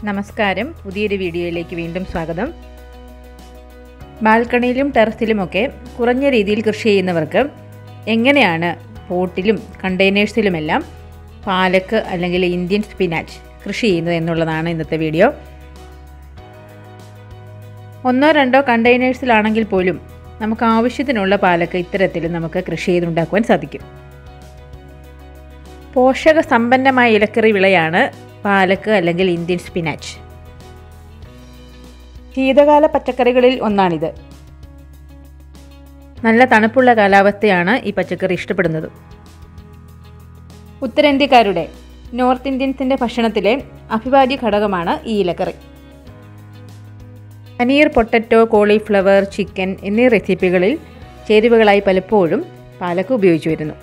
നമസ്കാരം പുതിയൊരു വീഡിയോയിലേക്ക് വീണ്ടും സ്വാഗതം ബാൽക്കണിയിലും ടെറസിലുമൊക്കെ കുറഞ്ഞ രീതിയിൽ കൃഷി ചെയ്യുന്നവർക്ക് എങ്ങനെയാണ് പോട്ടിലും കണ്ടെയ്നേഴ്സിലുമെല്ലാം പാലക്ക് അല്ലെങ്കിൽ ഇന്ത്യൻ സ്പിനാച്ച് കൃഷി ചെയ്യുന്നത് എന്നുള്ളതാണ് ഇന്നത്തെ വീഡിയോ ഒന്നോ രണ്ടോ കണ്ടെയ്നേഴ്സിലാണെങ്കിൽ പോലും നമുക്ക് ആവശ്യത്തിനുള്ള പാലക്ക് ഇത്തരത്തിൽ നമുക്ക് കൃഷി ചെയ്തുണ്ടാക്കുവാൻ സാധിക്കും പോഷക സമ്പന്നമായ ഇലക്കറി വിളയാണ് പാലക്ക് അല്ലെങ്കിൽ ഇന്ത്യൻ സ്പിനാച്ച് ശീതകാല പച്ചക്കറികളിൽ ഒന്നാണിത് നല്ല തണുപ്പുള്ള കാലാവസ്ഥയാണ് ഈ പച്ചക്കറി ഇഷ്ടപ്പെടുന്നത് ഉത്തരേന്ത്യക്കാരുടെ നോർത്ത് ഇന്ത്യൻസിൻ്റെ ഭക്ഷണത്തിലെ അഭിവാജ്യ ഘടകമാണ് ഈ ഇലക്കറി പനീർ പൊട്ടറ്റോ കോളിഫ്ലവർ ചിക്കൻ എന്നീ റെസിപ്പികളിൽ ചേരുവകളായി പലപ്പോഴും പാലക്ക് ഉപയോഗിച്ചു വരുന്നു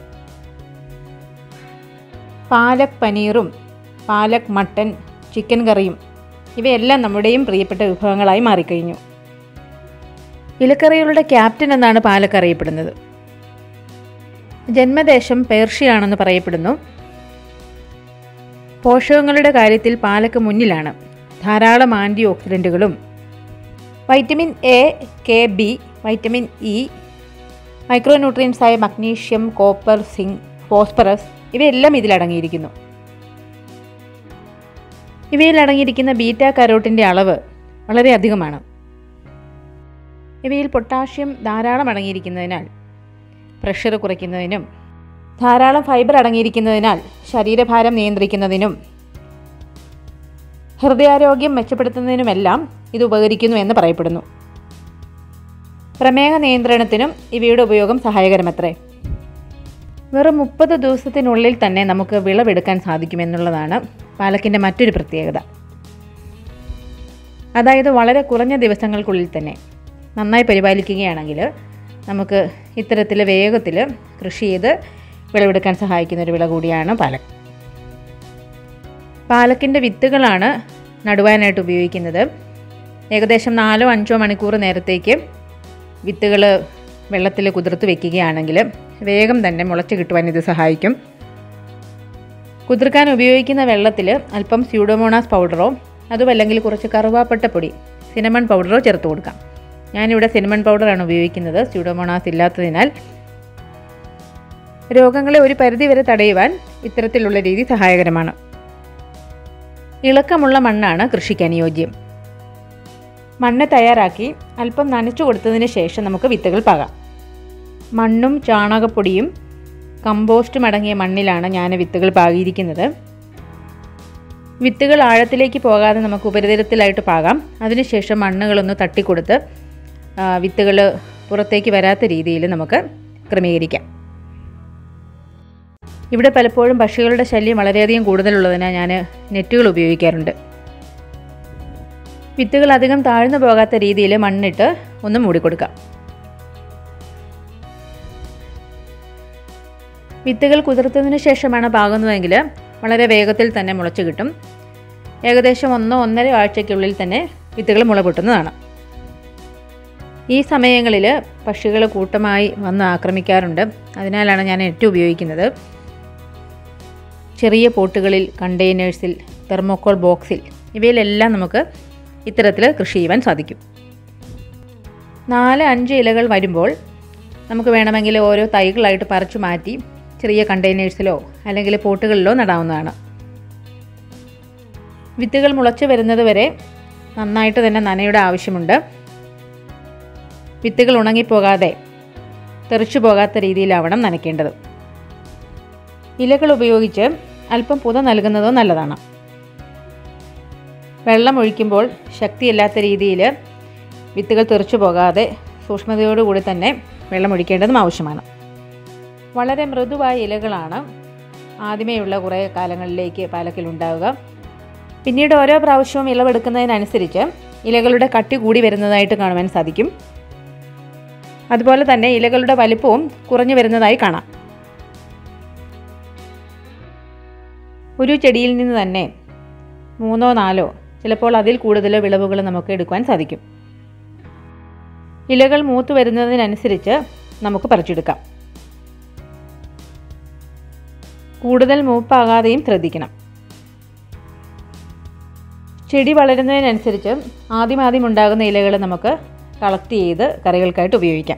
പാലക് പനീറും പാലക് മട്ടൻ ചിക്കൻ കറിയും ഇവയെല്ലാം നമ്മുടെയും പ്രിയപ്പെട്ട വിഭവങ്ങളായി മാറിക്കഴിഞ്ഞു ഇലക്കറികളുടെ ക്യാപ്റ്റൻ എന്നാണ് പാലക്ക് അറിയപ്പെടുന്നത് ജന്മദേശം പേർഷ്യയാണെന്ന് പറയപ്പെടുന്നു പോഷകങ്ങളുടെ കാര്യത്തിൽ പാലക്ക് മുന്നിലാണ് ധാരാളം ആൻറ്റി ഓക്സിഡൻറ്റുകളും vitamin A K B vitamin E മൈക്രോന്യൂട്രിയൻസായ മഗ്നീഷ്യം കോപ്പർ സിങ്ക് ഫോസ്ഫറസ് ഇവയെല്ലാം ഇതിലടങ്ങിയിരിക്കുന്നു ഇവയിൽ അടങ്ങിയിരിക്കുന്ന ബീറ്റ കരോട്ടിൻ്റെ അളവ് വളരെ അധികമാണ് ഇവയിൽ പൊട്ടാഷ്യം ധാരാളം അടങ്ങിയിരിക്കുന്നതിനാൽ പ്രഷർ കുറയ്ക്കുന്നതിനും ധാരാളം ഫൈബർ അടങ്ങിയിരിക്കുന്നതിനാൽ ശരീരഭാരം നിയന്ത്രിക്കുന്നതിനും ഹൃദയാരോഗ്യം മെച്ചപ്പെടുത്തുന്നതിനുമെല്ലാം ഇത് ഉപകരിക്കുന്നു എന്ന് പറയപ്പെടുന്നു പ്രമേഹ നിയന്ത്രണത്തിനും ഇവയുടെ ഉപയോഗം സഹായകരമത്രേ വെറും മുപ്പത് ദിവസത്തിനുള്ളിൽ തന്നെ നമുക്ക് വിളവെടുക്കാൻ സാധിക്കുമെന്നുള്ളതാണ് പാലക്കിൻ്റെ മറ്റൊരു പ്രത്യേകത അതായത് വളരെ കുറഞ്ഞ ദിവസങ്ങൾക്കുള്ളിൽ തന്നെ നന്നായി പരിപാലിക്കുകയാണെങ്കിൽ നമുക്ക് ഇത്തരത്തിൽ വേഗത്തിൽ കൃഷി ചെയ്ത് വിളവെടുക്കാൻ സഹായിക്കുന്ന ഒരു വിള കൂടിയാണ് പാലക്ക് പാലക്കിൻ്റെ വിത്തുകളാണ് നടുവാനായിട്ട് ഉപയോഗിക്കുന്നത് ഏകദേശം നാലോ അഞ്ചോ മണിക്കൂർ നേരത്തേക്ക് വിത്തുകൾ വെള്ളത്തിൽ കുതിർത്ത് വെക്കുകയാണെങ്കിൽ വേഗം തന്നെ മുളച്ച് കിട്ടുവാൻ ഇത് സഹായിക്കും കുതിർക്കാൻ ഉപയോഗിക്കുന്ന വെള്ളത്തിൽ അല്പം സ്യൂഡോമോണാസ് പൗഡറോ അതുമല്ലെങ്കിൽ കുറച്ച് കറുവാപ്പട്ട പൊടി സിനമൺ പൗഡറോ ചേർത്ത് കൊടുക്കാം ഞാനിവിടെ സിനമൺ പൗഡറാണ് ഉപയോഗിക്കുന്നത് സ്യൂഡോമോണാസ് ഇല്ലാത്തതിനാൽ രോഗങ്ങളെ ഒരു പരിധിവരെ തടയുവാൻ ഇത്തരത്തിലുള്ള രീതി സഹായകരമാണ് ഇളക്കമുള്ള മണ്ണാണ് കൃഷിക്ക് അനുയോജ്യം മണ്ണ് തയ്യാറാക്കി അല്പം നനച്ചു കൊടുത്തതിന് ശേഷം നമുക്ക് വിത്തുകൾ പാകാം മണ്ണും ചാണകപ്പൊടിയും കമ്പോസ്റ്റും അടങ്ങിയ മണ്ണിലാണ് ഞാൻ വിത്തുകൾ പാകിയിരിക്കുന്നത് വിത്തുകൾ ആഴത്തിലേക്ക് പോകാതെ നമുക്ക് ഉപരിതലത്തിലായിട്ട് പാകാം അതിനുശേഷം മണ്ണുകളൊന്ന് തട്ടിക്കൊടുത്ത് വിത്തുകൾ പുറത്തേക്ക് വരാത്ത രീതിയിൽ നമുക്ക് ക്രമീകരിക്കാം ഇവിടെ പലപ്പോഴും പക്ഷികളുടെ ശല്യം വളരെയധികം കൂടുതലുള്ളതിനാൽ ഞാൻ നെറ്റുകൾ ഉപയോഗിക്കാറുണ്ട് വിത്തുകൾ അധികം താഴ്ന്നു പോകാത്ത രീതിയിൽ മണ്ണിട്ട് ഒന്ന് മൂടിക്കൊടുക്കാം വിത്തുകൾ കുതിർത്തതിന് ശേഷമാണ് പാകുന്നതെങ്കിൽ വളരെ വേഗത്തിൽ തന്നെ മുളച്ച് കിട്ടും ഏകദേശം ഒന്നോ ഒന്നര ആഴ്ചയ്ക്കുള്ളിൽ തന്നെ വിത്തുകൾ മുള പൊട്ടുന്നതാണ് ഈ സമയങ്ങളിൽ പക്ഷികൾ കൂട്ടമായി വന്ന് ആക്രമിക്കാറുണ്ട് അതിനാലാണ് ഞാൻ നെറ്റ് ഉപയോഗിക്കുന്നത് ചെറിയ പോട്ടുകളിൽ കണ്ടെയ്നേഴ്സിൽ തെർമോക്കോൾ ബോക്സിൽ ഇവയിലെല്ലാം നമുക്ക് ഇത്തരത്തിൽ കൃഷി ചെയ്യുവാൻ സാധിക്കും നാല് അഞ്ച് ഇലകൾ വരുമ്പോൾ നമുക്ക് വേണമെങ്കിൽ ഓരോ തൈകളായിട്ട് പറിച്ചു മാറ്റി ചെറിയ കണ്ടെയ്നേഴ്സിലോ അല്ലെങ്കിൽ പോട്ടുകളിലോ നടാവുന്നതാണ് വിത്തുകൾ മുളച്ച് വരുന്നത് വരെ നന്നായിട്ട് തന്നെ നനയുടെ ആവശ്യമുണ്ട് വിത്തുകൾ ഉണങ്ങിപ്പോകാതെ തെറിച്ചു പോകാത്ത രീതിയിലാവണം നനയ്ക്കേണ്ടത് ഇലകൾ ഉപയോഗിച്ച് അല്പം പുത നൽകുന്നതോ നല്ലതാണ് വെള്ളം ഒഴിക്കുമ്പോൾ ശക്തിയില്ലാത്ത രീതിയിൽ വിത്തുകൾ തെറിച്ചു പോകാതെ സൂക്ഷ്മതയോടുകൂടി തന്നെ വെള്ളം ഒഴിക്കേണ്ടതും ആവശ്യമാണ് വളരെ മൃദുവായ ഇലകളാണ് ആദ്യമേയുള്ള കുറേ കാലങ്ങളിലേക്ക് പാലക്കിൽ ഉണ്ടാവുക പിന്നീട് ഓരോ പ്രാവശ്യവും ഇളവെടുക്കുന്നതിനനുസരിച്ച് ഇലകളുടെ കട്ടി കൂടി വരുന്നതായിട്ട് കാണുവാൻ സാധിക്കും അതുപോലെ തന്നെ ഇലകളുടെ വലിപ്പവും കുറഞ്ഞു വരുന്നതായി കാണാം ഒരു ചെടിയിൽ നിന്ന് തന്നെ മൂന്നോ നാലോ ചിലപ്പോൾ അതിൽ കൂടുതലോ വിളവുകൾ നമുക്ക് എടുക്കുവാൻ സാധിക്കും ഇലകൾ മൂത്ത് വരുന്നതിനനുസരിച്ച് നമുക്ക് പറിച്ചെടുക്കാം കൂടുതൽ മൂപ്പാകാതെയും ശ്രദ്ധിക്കണം ചെടി വളരുന്നതിനനുസരിച്ച് ആദ്യം ആദ്യം ഉണ്ടാകുന്ന ഇലകൾ നമുക്ക് കളക്ട് ചെയ്ത് കറികൾക്കായിട്ട് ഉപയോഗിക്കാം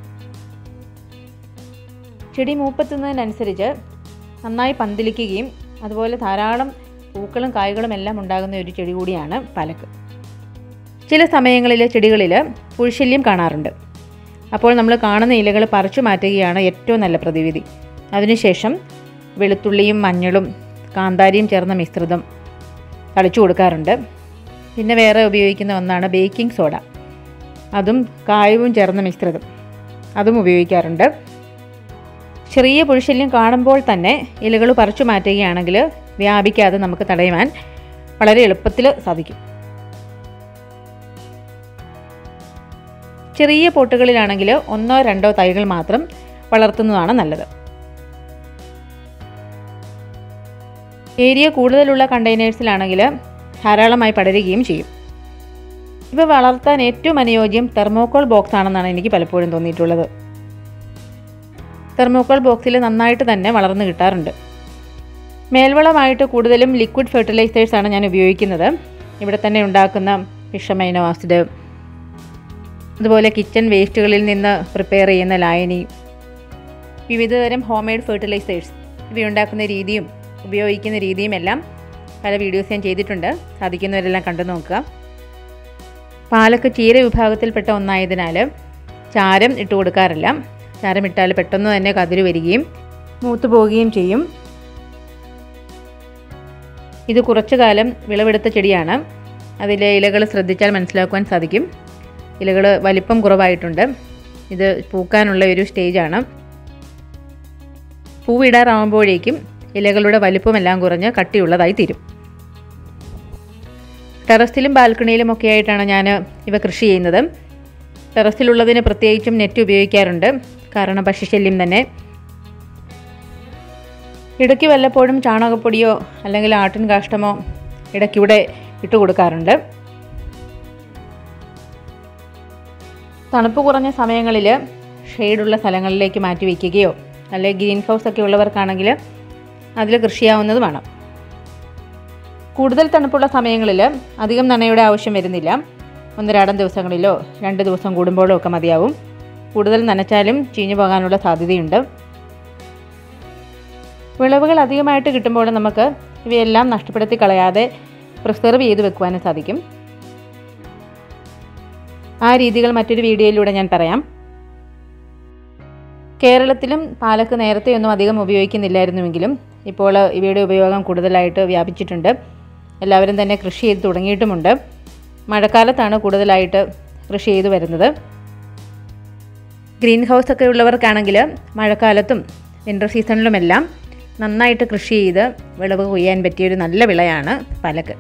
ചെടി മൂപ്പെത്തുന്നതിനനുസരിച്ച് നന്നായി പന്തലിക്കുകയും അതുപോലെ ധാരാളം പൂക്കളും കായ്കളും എല്ലാം ഉണ്ടാകുന്ന ഒരു ചെടി കൂടിയാണ് പാലക്ക് ചില സമയങ്ങളിൽ ചെടികളിൽ പുഴുശല്യം കാണാറുണ്ട് അപ്പോൾ നമ്മൾ കാണുന്ന ഇലകൾ പറിച്ചു മാറ്റുകയാണ് ഏറ്റവും നല്ല പ്രതിവിധി അതിനുശേഷം വെളുത്തുള്ളിയും മഞ്ഞളും കാന്താരിയും ചേർന്ന മിശ്രിതം തളിച്ചു കൊടുക്കാറുണ്ട് പിന്നെ വേറെ ഉപയോഗിക്കുന്ന ഒന്നാണ് ബേക്കിംഗ് സോഡ അതും കായവും ചേർന്ന മിശ്രിതം അതും ഉപയോഗിക്കാറുണ്ട് ചെറിയ പുഴുശല്യം കാണുമ്പോൾ തന്നെ ഇലകൾ പറിച്ചു മാറ്റുകയാണെങ്കിൽ വ്യാപിക്കാതെ നമുക്ക് തടയുവാൻ വളരെ എളുപ്പത്തിൽ സാധിക്കും ചെറിയ പോട്ടുകളിലാണെങ്കിൽ ഒന്നോ രണ്ടോ തൈകൾ മാത്രം വളർത്തുന്നതാണ് നല്ലത് ഏരിയ കൂടുതലുള്ള കണ്ടെയ്നേഴ്സിലാണെങ്കിൽ ധാരാളമായി പടരുകയും ചെയ്യും ഇവ വളർത്താൻ ഏറ്റവും അനുയോജ്യം തെർമോക്കോൾ ബോക്സ് ആണെന്നാണ് എനിക്ക് പലപ്പോഴും തോന്നിയിട്ടുള്ളത് തെർമോക്കോൾ ബോക്സിൽ നന്നായിട്ട് തന്നെ വളർന്നു കിട്ടാറുണ്ട് മേൽവളമായിട്ട് കൂടുതലും ലിക്വിഡ് ഫെർട്ടിലൈസേഴ്സാണ് ഞാൻ ഉപയോഗിക്കുന്നത് ഇവിടെ തന്നെ ഉണ്ടാക്കുന്ന ഫിഷമൈനോ ആസിഡ് അതുപോലെ കിച്ചൺ വേസ്റ്റുകളിൽ നിന്ന് പ്രിപ്പയർ ചെയ്യുന്ന ലായനി വിവിധതരം ഹോം മെയ്ഡ് ഫെർട്ടിലൈസേഴ്സ് ഇവയുണ്ടാക്കുന്ന രീതിയും ഉപയോഗിക്കുന്ന രീതിയും എല്ലാം പല വീഡിയോസ് ഞാൻ ചെയ്തിട്ടുണ്ട് സാധിക്കുന്നവരെല്ലാം കണ്ടു നോക്കുക പാലക്ക് ചീര വിഭാഗത്തിൽപ്പെട്ട ഒന്നായതിനാൽ ചാരം ഇട്ട് കൊടുക്കാറില്ല ചാരം ഇട്ടാൽ പെട്ടെന്ന് തന്നെ കതിര് വരികയും മൂത്ത് പോവുകയും ചെയ്യും ഇത് കുറച്ചു കാലം വിളവെടുത്ത ചെടിയാണ് അതിലെ ഇലകൾ ശ്രദ്ധിച്ചാൽ മനസ്സിലാക്കുവാൻ സാധിക്കും ഇലകൾ വലിപ്പം കുറവായിട്ടുണ്ട് ഇത് പൂക്കാനുള്ള ഒരു സ്റ്റേജാണ് പൂവിടാറാകുമ്പോഴേക്കും ഇലകളുടെ വലിപ്പമെല്ലാം കുറഞ്ഞ് കട്ടിയുള്ളതായി തീരും ടെറസിലും ബാൽക്കണിയിലും ഒക്കെ ആയിട്ടാണ് ഞാൻ ഇവ കൃഷി ചെയ്യുന്നത് ടെറസിലുള്ളതിന് പ്രത്യേകിച്ചും നെറ്റ് ഉപയോഗിക്കാറുണ്ട് കാരണം പക്ഷിശല്യം തന്നെ ഇടയ്ക്ക് വല്ലപ്പോഴും ചാണകപ്പൊടിയോ അല്ലെങ്കിൽ ആട്ടിൻ കാഷ്ടമോ ഇടയ്ക്കിവിടെ ഇട്ട് കൊടുക്കാറുണ്ട് തണുപ്പ് കുറഞ്ഞ സമയങ്ങളിൽ ഷെയ്ഡുള്ള സ്ഥലങ്ങളിലേക്ക് മാറ്റി വയ്ക്കുകയോ അല്ലെങ്കിൽ ഗ്രീൻ ഹൗസ് ഒക്കെ ഉള്ളവർക്കാണെങ്കിൽ അതിൽ കൃഷിയാവുന്നതുമാണ് കൂടുതൽ തണുപ്പുള്ള സമയങ്ങളിൽ അധികം നനയുടെ ആവശ്യം വരുന്നില്ല ഒന്നരാടം ദിവസങ്ങളിലോ രണ്ട് ദിവസം കൂടുമ്പോഴോ ഒക്കെ മതിയാവും കൂടുതൽ നനച്ചാലും ചീഞ്ഞു പോകാനുള്ള സാധ്യതയുണ്ട് വിളവുകൾ അധികമായിട്ട് കിട്ടുമ്പോൾ നമുക്ക് ഇവയെല്ലാം നഷ്ടപ്പെടുത്തി കളയാതെ പ്രിസർവ് ചെയ്ത് വെക്കുവാനും സാധിക്കും ആ രീതികൾ മറ്റൊരു വീഡിയോയിലൂടെ ഞാൻ പറയാം കേരളത്തിലും പാലക്ക് നേരത്തെയൊന്നും അധികം ഉപയോഗിക്കുന്നില്ലായിരുന്നുവെങ്കിലും ഇപ്പോൾ ഇവയുടെ ഉപയോഗം കൂടുതലായിട്ട് വ്യാപിച്ചിട്ടുണ്ട് എല്ലാവരും തന്നെ കൃഷി ചെയ്ത് തുടങ്ങിയിട്ടുമുണ്ട് മഴക്കാലത്താണ് കൂടുതലായിട്ട് കൃഷി ചെയ്തു വരുന്നത് ഗ്രീൻ ഹൗസ് ഒക്കെ ഉള്ളവർക്കാണെങ്കിൽ മഴക്കാലത്തും വിൻ്റർ സീസണിലുമെല്ലാം നന്നായിട്ട് കൃഷി ചെയ്ത് വിളവ് കൊയ്യാൻ പറ്റിയൊരു നല്ല വിളയാണ് പാലക്ക്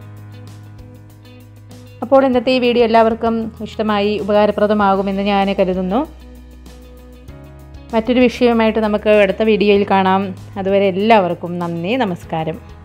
അപ്പോൾ ഇന്നത്തെ ഈ വീഡിയോ എല്ലാവർക്കും ഇഷ്ടമായി ഉപകാരപ്രദമാകുമെന്ന് ഞാൻ കരുതുന്നു മറ്റൊരു വിഷയവുമായിട്ട് നമുക്ക് അടുത്ത വീഡിയോയിൽ കാണാം അതുവരെ എല്ലാവർക്കും നന്ദി നമസ്കാരം